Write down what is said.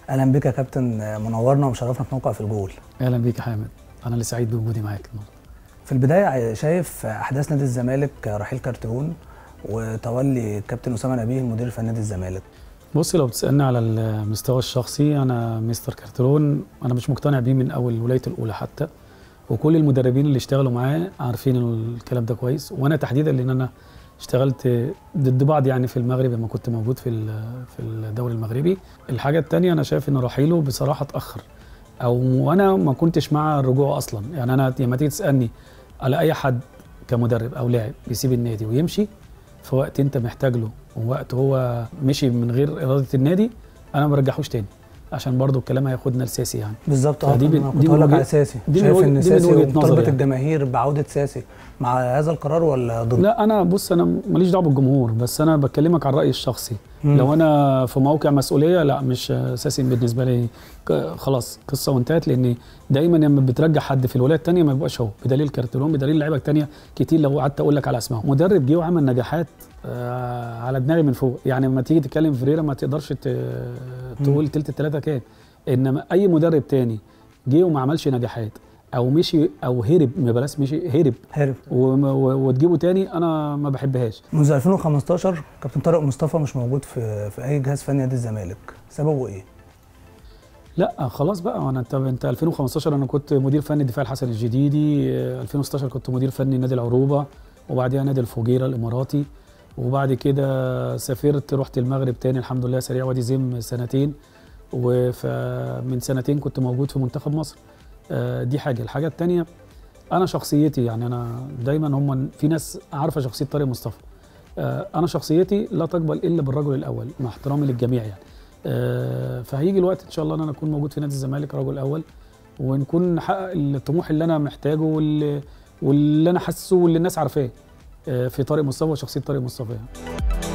اهلا بك يا كابتن آه، منورنا ومشرفنا في موقع في الجول اهلا بيك يا حامد انا اللي سعيد بوجودي معاك في البدايه شايف احداث نادي الزمالك رحيل كارتون وتولي الكابتن اسامه نبيه المدير الفني نادي الزمالك بص لو بتسالني على المستوى الشخصي انا مستر كارترون انا مش مقتنع بيه من اول ولايته الاولى حتى وكل المدربين اللي اشتغلوا معاه عارفين الكلام ده كويس وانا تحديدا لان انا اشتغلت ضد بعض يعني في المغرب لما كنت موجود في في الدوري المغربي الحاجه الثانيه انا شايف ان رحيله بصراحه اتاخر او وانا ما كنتش مع الرجوع اصلا يعني انا لما تيجي تسالني على اي حد كمدرب او لاعب يسيب النادي ويمشي في وقت انت محتاج له ووقت هو مشي من غير اراده النادي انا ما برجحوش تاني عشان برضو الكلام هياخدنا لساسي يعني بالظبط اه فدي دي من- كنت دي هقول لك من على وجهة- ساسي دي من شايف وجهة- ان دي من ساسي وجهة ومطالبه نظري يعني. الجماهير بعوده ساسي مع هذا القرار ولا ضد لا انا بص انا ماليش دعوه بالجمهور بس انا بكلمك عن رايي الشخصي مم. لو انا في موقع مسؤوليه لا مش اساسي بالنسبه لي ك- خلاص قصه وانتهت لان دايما لما بترجع حد في الولايه الثانيه ما بيبقاش هو بدليل كارتيرون بدليل لعيبه ثانيه كتير لو قعدت اقول لك على اسمائهم مدرب جه وعمل نجاحات آه على دماغي من فوق يعني لما تيجي تتكلم في فريرا ما تقدرش ت- تقول تلت الثلاثه كام انما اي مدرب تاني جه وما عملش نجاحات او مشي او هرب ما بلاش مشي هرب هرب وم- و- وتجيبه تاني انا ما بحبهاش منذ 2015 كابتن طارق مصطفى مش موجود في في اي جهاز فني نادي الزمالك سببه ايه؟ لا خلاص بقى انا انت انت 2015 انا كنت مدير فني الدفاع الحسن الجديدي آه، 2016 كنت مدير فني نادي العروبه وبعديها نادي الفجيره الاماراتي وبعد كده سافرت رحت المغرب تاني الحمد لله سريع وادي زم سنتين ومن سنتين كنت موجود في منتخب مصر آه، دي حاجه الحاجه الثانيه انا شخصيتي يعني انا دايما هم في ناس عارفه شخصيه طارق مصطفى آه، انا شخصيتي لا تقبل الا بالرجل الاول مع احترامي للجميع يعني آه، فهيجي الوقت ان شاء الله ان انا اكون موجود في نادي الزمالك رجل اول ونكون نحقق الطموح اللي انا محتاجه واللي, واللي انا حاسه واللي الناس عارفاه آه، في طارق مصطفى وشخصيه طارق مصطفى يعني.